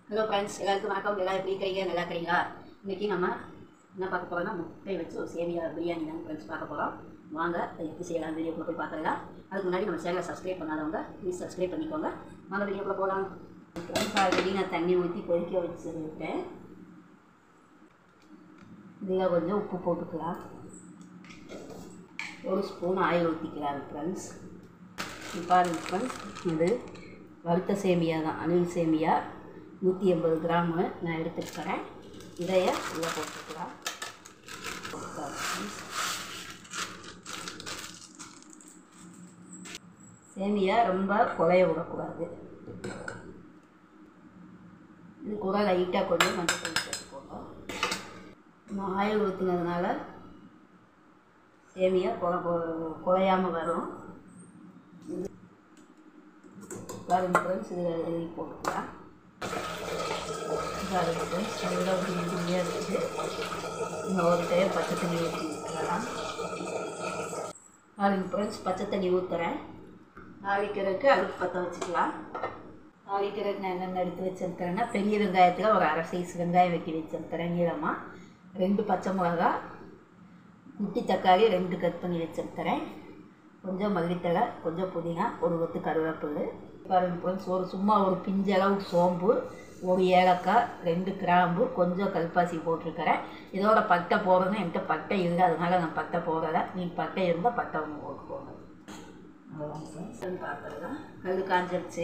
Hello friends எல்லாருக்கும் வணக்கம் எல்லாம் எப்படி இருக்கிறீங்க நல்லா இருக்கிறீங்களா இன்றைக்கி நம்ம என்ன பார்க்க போகிறோம்னா முட்டை வச்சு ஒரு சேமியா பிரியாணி தான் ஃப்ரெண்ட்ஸ் பார்க்க போகிறோம் வாங்க அதை எப்படி செய்யலாம் வீடியோக்குள்ள போய் பார்க்கலாம் அதுக்கு முன்னாடி நம்ம சேனலை சப்ஸ்கிரைப் பண்ணாதவங்க ப்ளீஸ் சப்ஸ்கிரைப் பண்ணிக்கோங்க வாங்க வீடியோக்குள்ள போகலாம் ஃப்ரெண்ட்ஸ் ஆல்ரெடி நான் தண்ணி ஊற்றி கொதிக்க வச்சுருக்கேன் இதில் கொஞ்சம் உப்பு போட்டுக்கலாம் ஒரு ஸ்பூன் ஆயில் ஊற்றிக்கலாம் ஃப்ரெண்ட்ஸ் பாருங்க ஃப்ரெண்ட்ஸ் இது வறுத்த சேமியா தான் அணில் சேமியா நூற்றி எண்பது கிராமு நான் எடுத்துக்கிறேன் இதைய உள்ளே போட்டுக்கலாம் போட்டுக்கலாம் friends. சேமியா ரொம்ப குழைய விடக்கூடாது இது கூட லைட்டாக கொஞ்சம் மஞ்சள் தூள் சேர்த்துக்கோங்க நம்ம ஆயில் ஊற்றுனதுனால சேமியா குழ குழையாமல் வரும் பாருங்க ஃப்ரெண்ட்ஸ் இதில் எழுதி போட்டுக்கலாம் பாருங்க ஃப்ரெண்ட்ஸ் அதில் ஒரு இன்ஜினியாக இருக்குது இன்னும் ஒரு டைம் பச்சை தண்ணி ஊற்றி ஊற்றலாம் பாருங்க ஃப்ரெண்ட்ஸ் பச்சை தண்ணி ஊற்றுறேன் தாளிக்கிறதுக்கு அடுப்பு பற்ற வச்சுக்கலாம் தாளிக்கிறதுக்கு நான் என்னென்ன எடுத்து வச்சுருக்கிறேன்னா பெரிய வெங்காயத்தில் ஒரு அரை சைஸ் வெங்காயம் வெட்டி வச்சுருக்கிறேன் நீளமாக ரெண்டு பச்சை மிளகா குட்டி தக்காளி ரெண்டு கட் பண்ணி வச்சுருக்கிறேன் கொஞ்சம் மல்லித்தழை கொஞ்சம் புதினா ஒரு கொத்து கருவேப்பிலை பாருங்க ஃப்ரெண்ட்ஸ் ஒரு சும்மா ஒரு பிஞ்சளவு சோம்பு ஒரு ஏலக்காய் ரெண்டு கிராம்பு கொஞ்சம் கல்பாசி போட்டிருக்கிறேன் இதோட பட்டை போடுறதுன்னு என்கிட்ட பட்டை இல்லை அதனால நான் பட்டை போடலை நீ பட்டை இருந்தால் பட்டை ஒன்று போட்டுக்கோங்க அவ்வளோதான் ஃப்ரெண்ட்ஸ் பார்த்துக்கலாம் கல் காஞ்சிருச்சு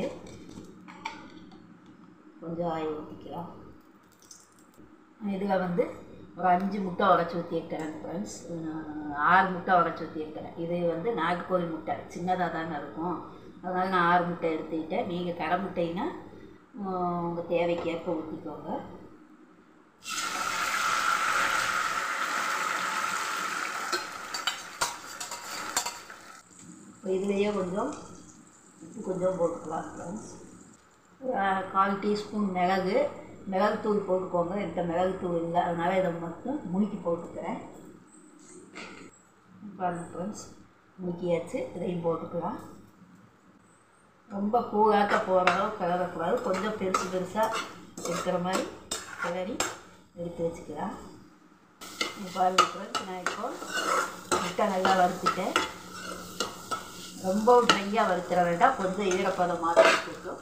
கொஞ்சம் ஆயில் ஊற்றிக்கலாம் இதில் வந்து ஒரு அஞ்சு முட்டை உடச்சி ஊற்றிருக்கிறேன் ஃப்ரெண்ட்ஸ் ஆறு முட்டை உடச்சி ஊற்றிருக்கிறேன் இது வந்து நாட்டுக்கோழி முட்டை சின்னதாக தானே இருக்கும் அதனால் நான் ஆறு முட்டை எடுத்துக்கிட்டேன் நீங்கள் கடை முட்டைன்னா உங்கள் தேவைக்கேற்ப ஊற்றிக்கோங்க இதுலேயே கொஞ்சம் உப்பு கொஞ்சம் போட்டுக்கலாம் ஃப்ரெண்ட்ஸ் கால் டீஸ்பூன் மிளகு மிளகுத்தூள் போட்டுக்கோங்க என்கிட்ட மிளகுத்தூள் இல்லை அதனால் இதை மட்டும் முழுக்கி போட்டுக்கிறேன் பாருங்க ஃப்ரெண்ட்ஸ் முழுக்கியாச்சு இதையும் போட்டுக்கலாம் ரொம்ப கூழாக்க போகிற அளவு கிளறக்கூடாது கொஞ்சம் பெருசு பெருசாக இருக்கிற மாதிரி கிளறி எடுத்து வச்சுக்கலாம் பாருங்க ஃப்ரெண்ட்ஸ் நான் இப்போ முட்டை நல்லா வறுத்துட்டேன் ரொம்ப ட்ரையாக வறுத்துற வேண்டாம் கொஞ்சம் ஈரப்பதமாக இருக்கட்டும்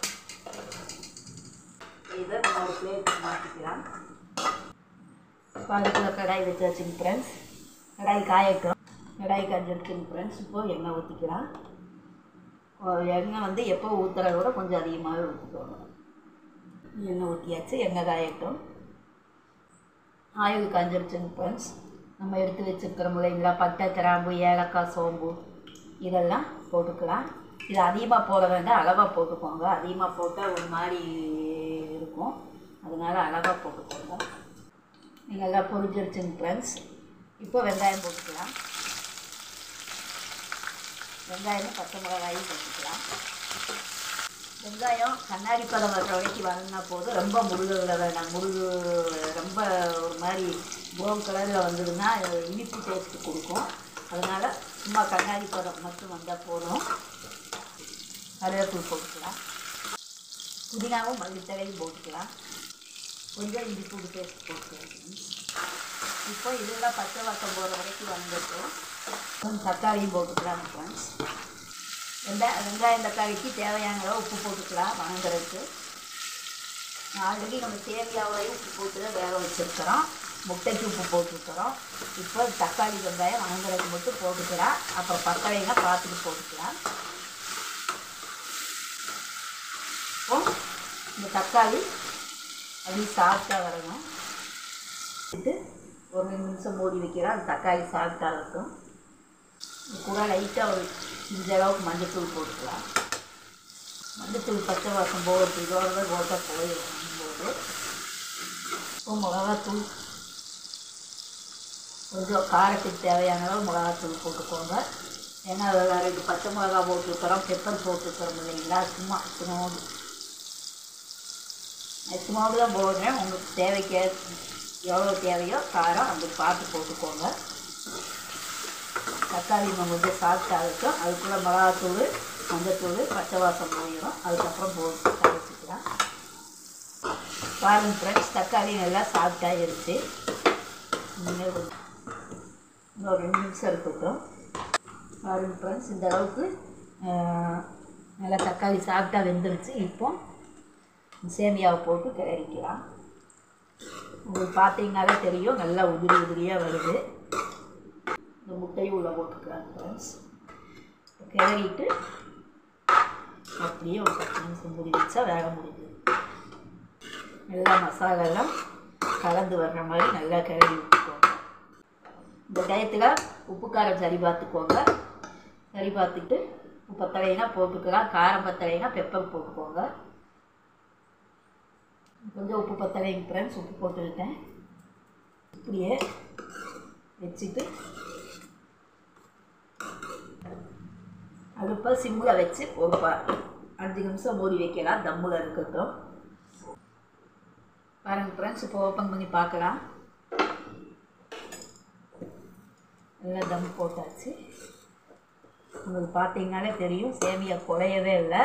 இதை நம்ம ஒரு பிளேட்டுக்கு மாற்றிக்கலாம் அதுக்குள்ள கடாய் வச்சு வச்சுங்க ஃப்ரெண்ட்ஸ் கடாய் காயட்டும் கடாய் காய்ஞ்சிருக்குங்க ஃப்ரெண்ட்ஸ் இப்போது எண்ணெய் ஊற்றிக்கலாம் எண்ணெய் வந்து எப்போ ஊற்றுறத விட கொஞ்சம் அதிகமாகவே ஊற்றிக்கோங்க எண்ணெய் ஊற்றியாச்சு எண்ணெய் காயட்டும் ஆயில் காஞ்சிருச்சுங்க ஃப்ரெண்ட்ஸ் நம்ம எடுத்து வச்சுருக்கிறோம் இல்லைங்களா பட்டை கிராம்பு ஏலக்காய் சோம்பு இதெல்லாம் போட்டுக்கலாம் இது அதிகமாக போட வேண்டாம் அளவாக போட்டுக்கோங்க அதிகமாக போட்டால் ஒரு மாதிரி இருக்கும் அதனால் அளவாக போட்டுக்கோங்க நீங்கள் எல்லாம் பொரிஞ்சிருச்சுங்க ஃப்ரெண்ட்ஸ் இப்போ வெங்காயம் போட்டுக்கலாம் வெங்காயமும் பச்சை மிளகாயும் போட்டுக்கலாம் வெங்காயம் கண்ணாடி பதம் வர்ற வரைக்கும் வதங்கினா போதும் ரொம்ப முருகு விட வேண்டாம் முருகு ரொம்ப ஒரு மாதிரி ப்ரௌன் கலரில் வந்ததுன்னா இனிப்பு டேஸ்ட்டு கொடுக்கும் அதனால் சும்மா கண்ணாடி பதம் மட்டும் வந்தால் போதும் கருவேப்பில் போட்டுக்கலாம் புதினாவும் மல்லித்தலையும் போட்டுக்கலாம் கொஞ்சம் இஞ்சி பூண்டு பேஸ்ட் போட்டுக்கலாம் இப்போ இதெல்லாம் பச்சை வாசம் போகிற வரைக்கும் வந்துட்டோம் கொஞ்சம் தக்காளியும் போட்டுக்கலாம் ஃப்ரெண்ட்ஸ் வெங்காய வெங்காயம் தக்காளிக்கு தேவையான அளவு உப்பு போட்டுக்கலாம் வணங்குறதுக்கு ஆல்ரெடி நம்ம சேமியாவிலையும் உப்பு போட்டு தான் வேக வச்சுருக்கிறோம் முட்டைக்கு உப்பு போட்டுருக்குறோம் இப்போ தக்காளி வெங்காயம் வணங்குறதுக்கு மட்டும் போட்டுக்கலாம் அப்புறம் பக்கடையெல்லாம் பார்த்துட்டு போட்டுக்கலாம் இப்போ இந்த தக்காளி அப்படி சாஃப்டாக வரணும் இது ஒரு ரெண்டு நிமிஷம் மூடி வைக்கிறோம் அந்த தக்காளி சாஃப்டாக இருக்கும் இது கூட லைட்டாக ஒரு இந்த அளவுக்கு மஞ்சத்தூள் போட்டுக்கலாம் மஞ்சத்தூள் பச்சை வாசம் போகிறது இதோட தான் போட்டால் போயிடும் போது இப்போ மிளகாத்தூள் கொஞ்சம் காரத்துக்கு தேவையான அளவு மிளகாத்தூள் போட்டுக்கோங்க ஏன்னா அதில் ரெண்டு பச்சை மிளகா போட்டுருக்குறோம் பெப்பர் போட்டுருக்குறோம் இல்லைங்களா சும்மா சும்மாவோடு சும்மாவோடு தான் போடுறேன் உங்களுக்கு தேவைக்கு எவ்வளோ தேவையோ காரம் அப்படி பார்த்து போட்டுக்கோங்க தக்காளி நம்ம கொஞ்சம் சாஃப்ட் ஆகட்டும் அதுக்குள்ளே மிளகாத்தூள் மஞ்சத்தூள் பச்சை வாசம் போயிடும் அதுக்கப்புறம் போட்டு கரைச்சிக்கலாம் பாருங்க ஃப்ரெண்ட்ஸ் தக்காளி நல்லா சாஃப்டாகிருச்சு இன்னும் ஒரு- இன்னும் ரெண்டு நிமிஷம் இருக்கட்டும் பாருங்க ஃப்ரெண்ட்ஸ் இந்த அளவுக்கு ஆஹ், நல்லா தக்காளி சாப்பிட்டா வெந்துருச்சு இப்போ சேமியாவை போட்டு கிளறிக்கலாம் உங்களுக்கு பார்த்தீங்கனாலே தெரியும் நல்லா உதிரி உதிரியாக வருது இந்த முட்டையும் உள்ளே போட்டுக்கலாம் ஃப்ரெண்ட்ஸ் கிளறிட்டு அப்படியே ஒரு பத்து நிமிஷம் மூடி வச்சா வேக முடியுது நல்லா மசாலாலாம் கலந்து வர்ற மாதிரி நல்லா கிளறி விட்டுக்கோங்க இந்த டயத்தில் உப்பு காரம் சரி பார்த்துக்கோங்க சரி பார்த்துட்டு உப்பு பத்தலைனா போட்டுக்கலாம் காரம் பத்தலைனா பெப்பர் போட்டுக்கோங்க கொஞ்சம் உப்பு பத்தலைங்க ஃப்ரெண்ட்ஸ் உப்பு போட்டுக்கிட்டேன் இப்படியே வச்சுட்டு அடுப்பை சிம்மில் வச்சு ஒரு ப அஞ்சு நிமிஷம் மூடி வைக்கலாம் தம்மில் இருக்கட்டும் பாருங்க ஃப்ரெண்ட்ஸ் இப்போ ஓப்பன் பண்ணி பார்க்கலாம் நல்லா தம் போட்டாச்சு உங்களுக்கு பார்த்தீங்கனாலே தெரியும் சேமியா குறையவே இல்லை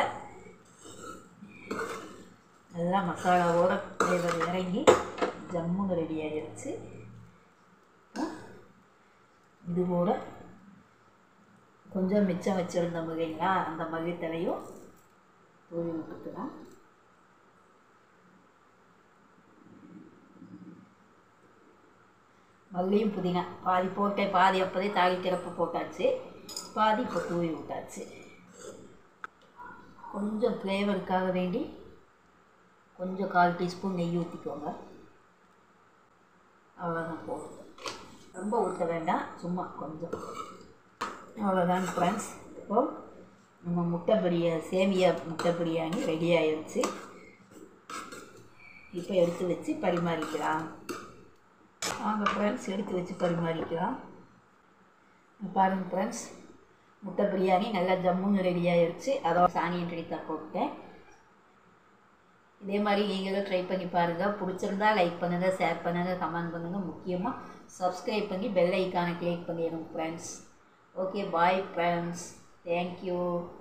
நல்லா மசாலாவோட ஃப்ளேவர் இறங்கி ஜம்முன்னு ரெடி ஆகிடுச்சு இது கூட கொஞ்சம் மிச்சம் வச்சுருந்த இல்லைங்களா அந்த மல்லித்தலையும் தூவி விட்டுக்கலாம் மல்லியும் புதினா பாதி போட்டேன் பாதி அப்போதே தாளிக்கிறப்ப போட்டாச்சு பாதி இப்போ தூவி விட்டாச்சு கொஞ்சம் ஃப்ளேவருக்காக வேண்டி கொஞ்சம் கால் டீஸ்பூன் நெய் ஊற்றிக்கோங்க அவ்வளோதான் போதும் ரொம்ப ஊற்ற வேண்டாம் சும்மா கொஞ்சம் அவ்வளோதான் ஃப்ரெண்ட்ஸ் இப்போ நம்ம முட்டை பிரியா சேமியா முட்டை பிரியாணி ரெடி ஆயிடுச்சு இப்போ எடுத்து வச்சு பரிமாறிக்கலாம் வாங்க ஃப்ரெண்ட்ஸ் எடுத்து வச்சு பரிமாறிக்கலாம் பாருங்க ஃப்ரெண்ட்ஸ் முட்டை பிரியாணி நல்லா ஜம்முன்னு ரெடி ஆயிடுச்சு அதோட சாணியன் ரெடித்தா போட்டேன் இதே மாதிரி நீங்களும் ட்ரை பண்ணி பாருங்கள் பிடிச்சிருந்தா லைக் பண்ணுங்கள் ஷேர் பண்ணுங்கள் கமெண்ட் பண்ணுங்கள் முக்கியமாக சப்ஸ்கிரைப் பண்ணி பெல் ஐக்கானை கிளிக் பண்ணிடுங்க friends okay bye friends thank you